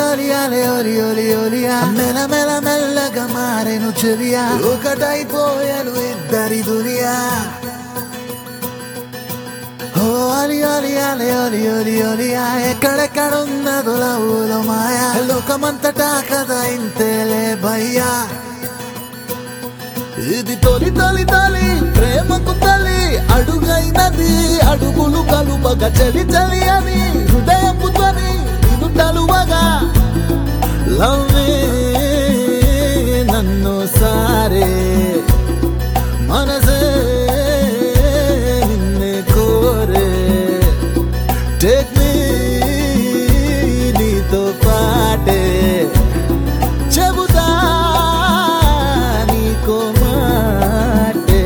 ఒలియాలే ఒలి ఒలి ఒలియా మెల మెల మెల్లగా మారెను చెలియా ఒకటైపోయాను ఇద్దరి దునియా ఓ అలి అలి అలి అలి అలి అలియా ఎక్కడెక్కడ ఉన్నదో లవ్వులో మాయా లోకమంతటా కదా ఇంతేలే భయ్యా ఇది తొలి తొలి తొలి ప్రేమకు తల్లి అడుగైనది అడుగులు కలుపగా చలి చలి అని హృదయపు ధ్వని నిన్ను తలువగా లవ్వే నన్ను సారే మనసే నిన్నే కోరే టేక్ మీ నీతో పాటే చెబుతా నీకో మాటే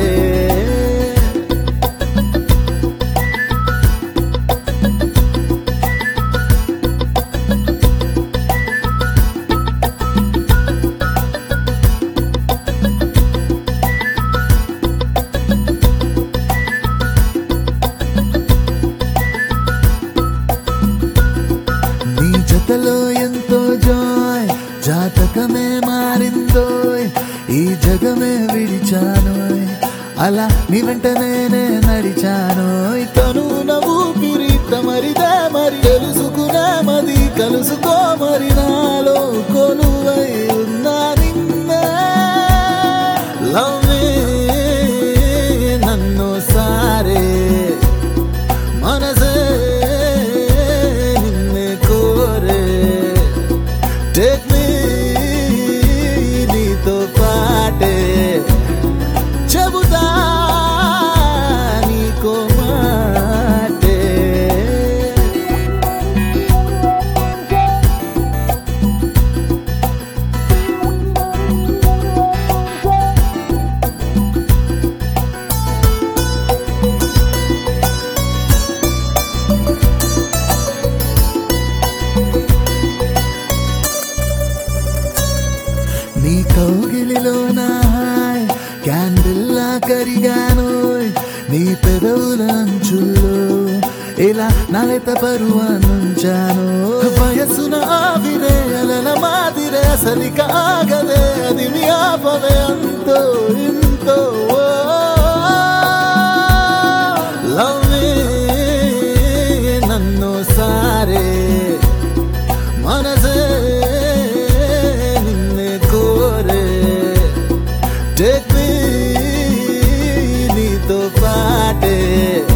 నీ జతలో ఎంతో జాయ్ జాతకమే మారిందోయ్ ఈ జగమే విడిచానోయ్ అలా నీ వెంట నేనే నడిచానోయ్ తను నవ్వు పిరిత మరిదే మరి తెలుసుకునే మది కలుసుకో మరి నాలో కొలువై ఉన్నా నిన్నే లవ్వే నన్ను సారే మనసే నిన్నే కోరే టేక్ మీ నీతో పాటే చెబుతా నీకో మాటే నీ కౌగిలిలో నా హాయ్ క్యాండిల్లా కరిగానోయ్ నీ పెదవుల అంచుల్లో ఇలా నలత పరువానుంచాను వయసున ఆవిరే అలల మాదిరే సరిక ఆగదే అది మీ ఆపవే అంతో ఇంతో ఓ. లవ్వే నన్ను సారే మనసే నిన్నే కోరే టేక్ మీ నీతో పాటే